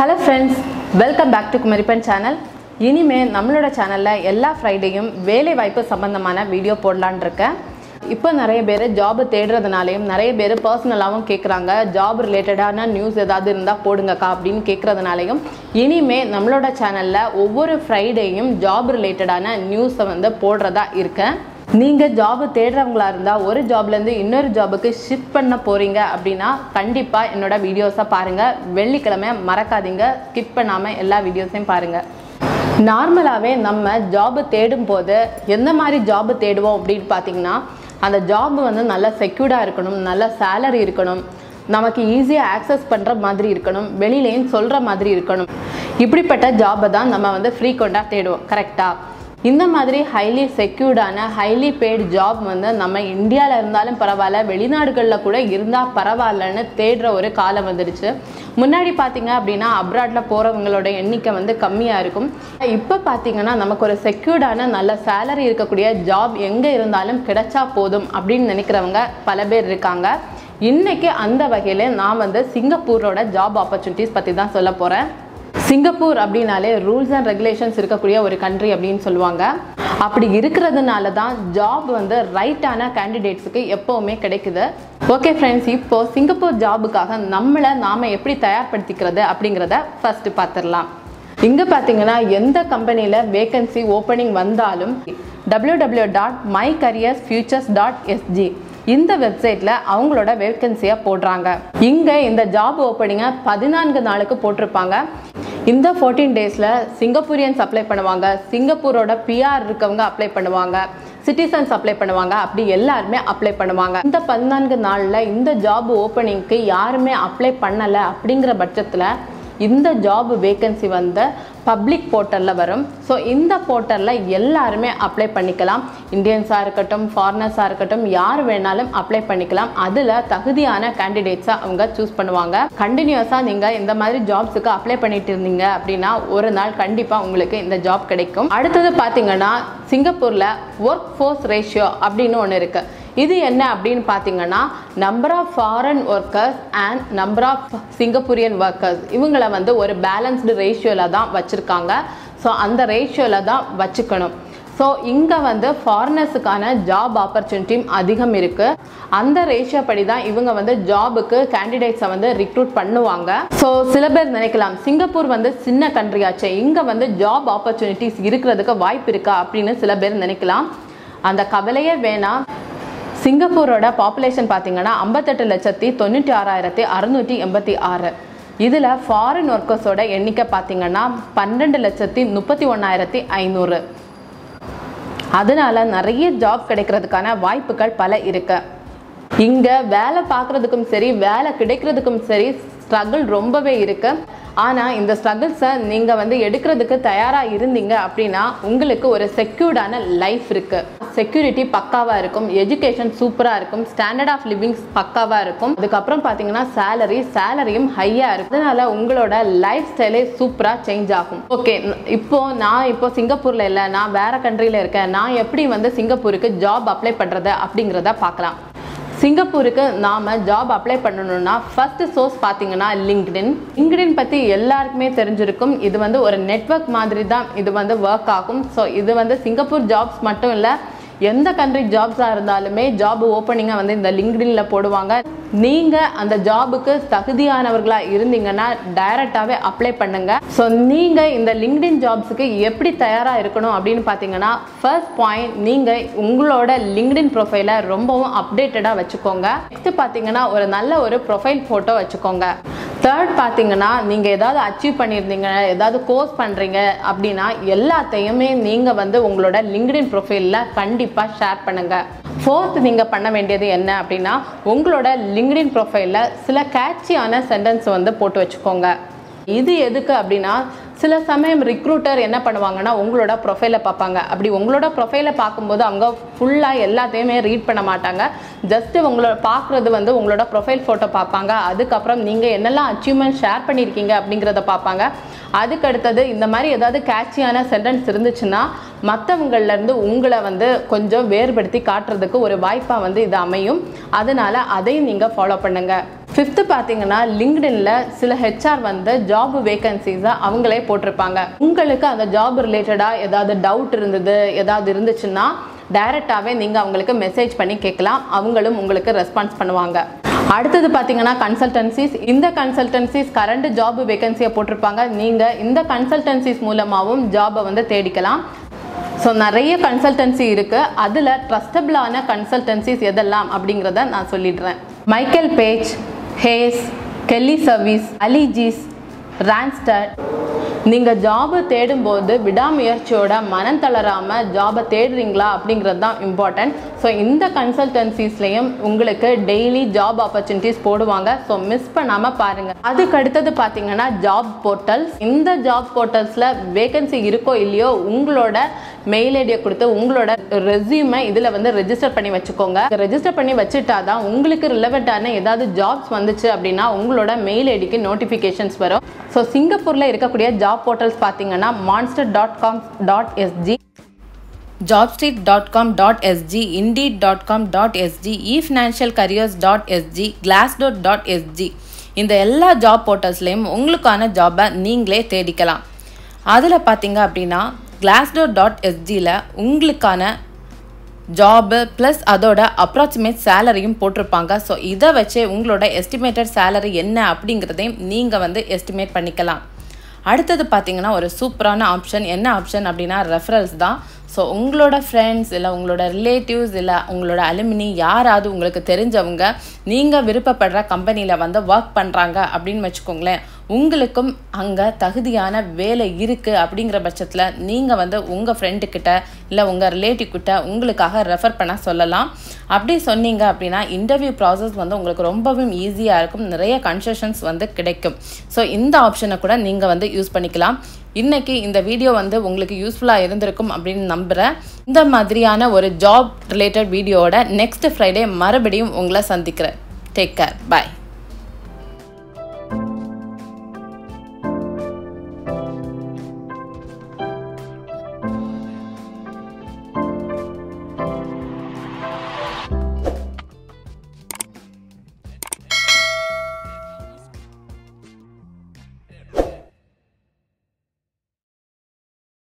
hello friends welcome back to Kumarippan channel இனிமே நம்மளோட சேனலில் எல்லா ஃப்ரைடேயும் வேலை வாய்ப்பு சம்பந்தமான வீடியோ போடலான் இருக்கேன் இப்போ நிறைய பேர் ஜாப் தேடுறதுனாலையும் நிறைய பேர் பர்சனலாகவும் கேட்குறாங்க ஜாப் ரிலேட்டடான நியூஸ் ஏதாவது இருந்தால் போடுங்கக்கா அப்படின்னு கேட்குறதுனாலையும் இனிமே நம்மளோட சேனலில் ஒவ்வொரு ஃப்ரைடேயும் ஜாப் ரிலேட்டடான நியூஸை வந்து போடுறதா இருக்கேன் நீங்கள் ஜாப் தேடுறவங்களா இருந்தால் ஒரு ஜாப்லேருந்து இன்னொரு ஜாபுக்கு ஷிஃப்ட் பண்ண போகிறீங்க அப்படின்னா கண்டிப்பாக என்னோட வீடியோஸை பாருங்கள் வெள்ளிக்கிழமை மறக்காதீங்க ஸ்கிப் பண்ணாமல் எல்லா வீடியோஸையும் பாருங்கள் நார்மலாகவே நம்ம ஜாப் தேடும் போது எந்த மாதிரி ஜாப் தேடுவோம் அப்படின்னு பார்த்தீங்கன்னா அந்த ஜாப் வந்து நல்லா செக்யூர்டாக இருக்கணும் நல்ல சேலரி இருக்கணும் நமக்கு ஈஸியாக ஆக்சஸ் பண்ணுற மாதிரி இருக்கணும் வெளியிலேயும் சொல்கிற மாதிரி இருக்கணும் இப்படிப்பட்ட ஜாபை தான் நம்ம வந்து ஃப்ரீக்வெண்ட்டாக தேடுவோம் கரெக்டாக இந்த மாதிரி ஹைலி செக்யூர்டான ஹைலி பெய்டு ஜாப் வந்து நம்ம இந்தியாவில் இருந்தாலும் பரவாயில்ல வெளிநாடுகளில் கூட இருந்தால் பரவாயில்லன்னு தேடுற ஒரு காலம் வந்துடுச்சு முன்னாடி பார்த்தீங்க அப்படின்னா அப்ராடில் போகிறவங்களோட எண்ணிக்கை வந்து கம்மியாக இருக்கும் இப்போ பார்த்தீங்கன்னா நமக்கு ஒரு செக்யூர்டான நல்ல சேலரி இருக்கக்கூடிய ஜாப் எங்கே இருந்தாலும் கிடைச்சா போதும் அப்படின்னு நினைக்கிறவங்க பல பேர் இருக்காங்க இன்னைக்கு அந்த வகையில் நான் வந்து சிங்கப்பூரோட ஜாப் ஆப்பர்ச்சுனிட்டிஸ் பற்றி தான் சொல்ல போகிறேன் சிங்கப்பூர் அப்படின்னாலே ரூல்ஸ் அண்ட் ரெகுலேஷன்ஸ் இருக்கக்கூடிய ஒரு கண்ட்ரி அப்படின்னு சொல்லுவாங்க அப்படி இருக்கிறதுனால தான் ஜாப் வந்து ரைட்டான கேண்டிடேட்ஸுக்கு எப்போவுமே கிடைக்குது ஓகே ஃப்ரெண்ட்ஸ் இப்போ சிங்கப்பூர் ஜாபுக்காக நம்மளை நாம் எப்படி தயார்படுத்திக்கிறது அப்படிங்கிறத ஃபஸ்ட்டு பார்த்துடலாம் இங்கே பார்த்தீங்கன்னா எந்த கம்பெனியில் வேகன்சி ஓப்பனிங் வந்தாலும் W W dot my careers futures dot SG இந்த வெப்சைட்டில் அவங்களோட வேகன்சியை போடுறாங்க இங்கே இந்த ஜாப் ஓப்பனிங்கை பதினான்கு நாளுக்கு போட்டிருப்பாங்க இந்த ஃபோர்டீன் டேஸில் சிங்கப்பூரியன்ஸ் அப்ளை பண்ணுவாங்க சிங்கப்பூரோட பிஆர் இருக்கவங்க அப்ளை பண்ணுவாங்க சிட்டிசன்ஸ் அப்ளை பண்ணுவாங்க அப்படி எல்லாருமே அப்ளை பண்ணுவாங்க இந்த பதினான்கு நாளில் இந்த ஜாப் ஓப்பனிங்க்கு யாருமே அப்ளை பண்ணலை அப்படிங்கிற பட்சத்தில் இந்த ஜாப் வேகன்சி வந்து பப்ளிக் போர்ட்டலில் வரும் ஸோ இந்த போர்ட்டலில் எல்லாருமே அப்ளை பண்ணிக்கலாம் இந்தியன்ஸாக இருக்கட்டும் ஃபாரினர்ஸாக இருக்கட்டும் யார் வேணாலும் அப்ளை பண்ணிக்கலாம் அதில் தகுதியான கேண்டிடேட்ஸை அவங்க சூஸ் பண்ணுவாங்க கண்டினியூஸாக நீங்கள் இந்த மாதிரி ஜாப்ஸுக்கு அப்ளை பண்ணிட்டு இருந்தீங்க அப்படின்னா ஒரு நாள் கண்டிப்பாக உங்களுக்கு இந்த ஜாப் கிடைக்கும் அடுத்தது பார்த்தீங்கன்னா சிங்கப்பூரில் ஒர்க் ஃபோர்ஸ் ரேஷியோ அப்படின்னு ஒன்று இருக்குது இது என்ன அப்படின்னு பார்த்தீங்கன்னா number of foreign workers and number of Singaporean workers இவங்களை வந்து ஒரு பேலன்ஸ்டு ரேஷியோவில் தான் வச்சுருக்காங்க ஸோ அந்த ரேஷியோவில் தான் வச்சுக்கணும் ஸோ இங்கே வந்து ஃபாரினர்ஸுக்கான ஜாப் ஆப்பர்ச்சுனிட்டியும் அதிகம் இருக்குது அந்த ரேஷியோ படி தான் இவங்க வந்து ஜாபுக்கு கேண்டிடேட்ஸை வந்து ரிக்ரூட் பண்ணுவாங்க ஸோ சில பேர் நினைக்கலாம் சிங்கப்பூர் வந்து சின்ன கண்ட்ரியாச்சே இங்கே வந்து ஜாப் ஆப்பர்ச்சுனிட்டிஸ் இருக்கிறதுக்கு வாய்ப்பு இருக்கா அப்படின்னு சில பேர் நினைக்கலாம் அந்த கவலையே வேணாம் சிங்கப்பூரோட பாப்புலேஷன் பார்த்தீங்கன்னா ஐம்பத்தெட்டு லட்சத்தி தொண்ணூற்றி ஆறாயிரத்தி அறுநூற்றி எண்பத்தி ஆறு இதில் ஃபாரின் ஒர்க்கர்ஸோட எண்ணிக்கை பார்த்தீங்கன்னா பன்னெண்டு லட்சத்தி முப்பத்தி ஒன்றாயிரத்தி ஐநூறு அதனால நிறைய ஜாப் கிடைக்கிறதுக்கான வாய்ப்புகள் பல இருக்கு இங்கே வேலை பார்க்குறதுக்கும் சரி வேலை கிடைக்கிறதுக்கும் சரி ஸ்ட்ரகிள் ரொம்பவே இருக்கு ஆனால் இந்த ஸ்ட்ரகிள்ஸை நீங்கள் வந்து எடுக்கிறதுக்கு தயாராக இருந்தீங்க அப்படின்னா உங்களுக்கு ஒரு செக்யூர்டான லைஃப் இருக்குது செக்யூரிட்டி பக்காவாக இருக்கும் எஜுகேஷன் சூப்பராக இருக்கும் ஸ்டாண்டர்ட் ஆஃப் லிவிங்ஸ் பக்காவாக இருக்கும் அதுக்கப்புறம் பார்த்தீங்கன்னா சேலரி சேலரியும் ஹையாக இருக்கும் அதனால உங்களோட லைஃப் ஸ்டைலே சூப்பராக சேஞ்ச் ஆகும் ஓகே இப்போ நான் இப்போ சிங்கப்பூரில் இல்லை நான் வேற கண்ட்ரியில் இருக்கேன் நான் எப்படி வந்து சிங்கப்பூருக்கு ஜாப் அப்ளை பண்ணுறது அப்படிங்கிறத பார்க்கலாம் சிங்கப்பூருக்கு நாம் ஜாப் அப்ளை பண்ணணும்னா ஃபர்ஸ்ட் சோர்ஸ் பார்த்தீங்கன்னா லிங்க்டின் லிங்க்டின் பற்றி எல்லாருக்குமே தெரிஞ்சிருக்கும் இது வந்து ஒரு நெட்ஒர்க் மாதிரி தான் இது வந்து ஒர்க் ஆகும் ஸோ இது வந்து சிங்கப்பூர் ஜாப்ஸ் மட்டும் இல்லை எந்த கண்ட்ரி ஜாப்ஸாக இருந்தாலுமே ஜாப் ஓப்பனிங்கை வந்து இந்த லிங்க்டின்ல போடுவாங்க நீங்கள் அந்த ஜாபுக்கு தகுதியானவர்களாக இருந்தீங்கன்னா டைரெக்டாகவே அப்ளை பண்ணுங்க ஸோ நீங்கள் இந்த லிங்க்டின் ஜாப்ஸுக்கு எப்படி தயாராக இருக்கணும் அப்படின்னு பார்த்தீங்கன்னா ஃபர்ஸ்ட் பாயிண்ட் நீங்கள் உங்களோட லிங்க்டின் ப்ரொஃபைலை ரொம்பவும் அப்டேட்டடாக வச்சுக்கோங்க நெக்ஸ்ட் பார்த்தீங்கன்னா ஒரு நல்ல ஒரு ப்ரொஃபைல் ஃபோட்டோ வச்சுக்கோங்க தேர்ட் பார்த்தீங்கன்னா நீங்கள் ஏதாவது அச்சீவ் பண்ணியிருந்தீங்க ஏதாவது கோர்ஸ் பண்ணுறீங்க அப்படின்னா எல்லாத்தையுமே நீங்கள் வந்து உங்களோட லிங்க்டின் ப்ரொஃபைலில் கண்டிப்பாக ஷேர் பண்ணுங்கள் ஃபோர்த் நீங்கள் பண்ண வேண்டியது என்ன அப்படின்னா உங்களோட லிங்க்டின் ப்ரொஃபைலில் சில கேட்சியான சென்டென்ஸ் வந்து போட்டு வச்சுக்கோங்க இது எதுக்கு அப்படின்னா சில சமயம் ரிக்ரூட்டர் என்ன பண்ணுவாங்கன்னா உங்களோட ப்ரொஃபைலை பார்ப்பாங்க அப்படி உங்களோட ப்ரொஃபைலை பார்க்கும்போது அவங்க ஃபுல்லாக எல்லாத்தையுமே ரீட் பண்ண மாட்டாங்க ஜஸ்ட்டு உங்களோட பார்க்குறது வந்து உங்களோட ப்ரொஃபைல் ஃபோட்டோ பார்ப்பாங்க அதுக்கப்புறம் நீங்கள் என்னெல்லாம் அச்சீவ்மெண்ட் ஷேர் பண்ணியிருக்கீங்க அப்படிங்கிறத பார்ப்பாங்க அதுக்கு அடுத்தது இந்த மாதிரி ஏதாவது கேட்சியான சென்டென்ஸ் இருந்துச்சுன்னா மற்றவங்கள்லேருந்து உங்களை வந்து கொஞ்சம் வேறுபடுத்தி காட்டுறதுக்கு ஒரு வாய்ப்பாக வந்து இது அமையும் அதனால அதையும் நீங்கள் ஃபாலோ பண்ணுங்கள் ஃபிஃப்த்து பார்த்தீங்கன்னா லிங்க்டின்ல சில ஹெச்ஆர் வந்து ஜாப் வேகன்சிஸை அவங்களே போட்டிருப்பாங்க உங்களுக்கு அந்த ஜாப் ரிலேட்டடாக ஏதாவது டவுட் இருந்தது ஏதாவது இருந்துச்சுன்னா டைரெக்டாகவே நீங்கள் அவங்களுக்கு மெசேஜ் பண்ணி கேட்கலாம் அவங்களும் உங்களுக்கு ரெஸ்பான்ஸ் பண்ணுவாங்க அடுத்தது பார்த்தீங்கன்னா கன்சல்டன்சிஸ் இந்த கன்சல்டன்சிஸ் கரண்ட் ஜாப் வேகன்சியை போட்டிருப்பாங்க நீங்கள் இந்த கன்சல்டன்சிஸ் மூலமாகவும் ஜாபை வந்து தேடிக்கலாம் ஸோ நிறைய கன்சல்டன்சி இருக்குது அதில் ட்ரஸ்டபிளான கன்சல்டன்சிஸ் எதெல்லாம் அப்படிங்கிறத நான் சொல்லிடுறேன் Michael Page Hays Kelly service Allegis Randstad நீங்கள் ஜாபை தேடும்போது விடாமுயற்சியோட மனம் தளராமல் ஜாபை தேடுறீங்களா அப்படிங்கிறது தான் இம்பார்ட்டன்ட் ஸோ இந்த கன்சல்டன்சிஸ்லேயும் உங்களுக்கு டெய்லி ஜாப் ஆப்பர்ச்சுனிட்டிஸ் போடுவாங்க ஸோ மிஸ் பண்ணாமல் பாருங்கள் அதுக்கு அடுத்தது பார்த்தீங்கன்னா ஜாப் போர்ட்டல்ஸ் இந்த ஜாப் போர்ட்டல்ஸில் வேகன்சி இருக்கோ இல்லையோ உங்களோட மெயில் ஐடியை கொடுத்து உங்களோட ரெஸ்யூமை இதில் வந்து ரெஜிஸ்டர் பண்ணி வச்சுக்கோங்க ரெஜிஸ்டர் பண்ணி வச்சுட்டா தான் உங்களுக்கு ரிலவெண்ட்டான ஏதாவது ஜாப்ஸ் வந்துச்சு அப்படின்னா உங்களோட மெயில் ஐடிக்கு நோட்டிஃபிகேஷன்ஸ் வரும் ஸோ சிங்கப்பூரில் இருக்கக்கூடிய ஜாப் போர்ட்டல்ஸ் பார்த்தீங்கன்னா Monster dot com dot SG JobStreet dot com dot SG Indeed dot com dot SG e financial careers dot SG Glassdoor dot SG இந்த எல்லா ஜாப் போர்ட்டல்ஸ்லேயும் உங்களுக்கான ஜாபை நீங்களே தேடிக்கலாம் அதில் பார்த்தீங்க அப்படின்னா கிளாஸ்டோர் டாட் எஸ்ஜியில் உங்களுக்கான ஜாபு ப்ளஸ் அதோட அப்ராக்சிமேட் சேலரியும் போட்டிருப்பாங்க ஸோ இதை வச்சு உங்களோட எஸ்டிமேட்டட் சேலரி என்ன அப்படிங்கிறதையும் நீங்கள் வந்து எஸ்டிமேட் பண்ணிக்கலாம் அடுத்தது பார்த்தீங்கன்னா ஒரு சூப்பரான ஆப்ஷன் என்ன ஆப்ஷன் அப்படின்னா ரெஃபரல்ஸ் தான் ஸோ உங்களோட ஃப்ரெண்ட்ஸ் இல்லை உங்களோட ரிலேட்டிவ்ஸ் இல்லை உங்களோட அலுமினி யாராவது உங்களுக்கு தெரிஞ்சவங்க நீங்கள் விருப்பப்படுற கம்பெனியில் வந்து ஒர்க் பண்ணுறாங்க அப்படின்னு வச்சுக்கோங்களேன் உங்களுக்கும் அங்கே தகுதியான வேலை இருக்குது அப்படிங்கிற பட்சத்தில் நீங்கள் வந்து உங்கள் ஃப்ரெண்டுக்கிட்ட இல்லை உங்கள் ரிலேட்டிவ் கிட்ட உங்களுக்காக ரெஃபர் பண்ண சொல்லலாம் அப்படி சொன்னீங்க அப்படின்னா இன்டர்வியூ ப்ராசஸ் வந்து உங்களுக்கு ரொம்பவும் ஈஸியாக இருக்கும் நிறைய கன்செஷன்ஸ் வந்து கிடைக்கும் ஸோ இந்த ஆப்ஷனை கூட நீங்கள் வந்து யூஸ் பண்ணிக்கலாம் இன்னைக்கு இந்த வீடியோ வந்து உங்களுக்கு யூஸ்ஃபுல்லாக இருந்திருக்கும் அப்படின்னு நம்புகிறேன் இந்த மாதிரியான ஒரு ஜாப் ரிலேட்டட் வீடியோவோட நெக்ஸ்ட் ஃப்ரைடே மறுபடியும் உங்களை சந்திக்கிறேன் டேக் கேர் பாய்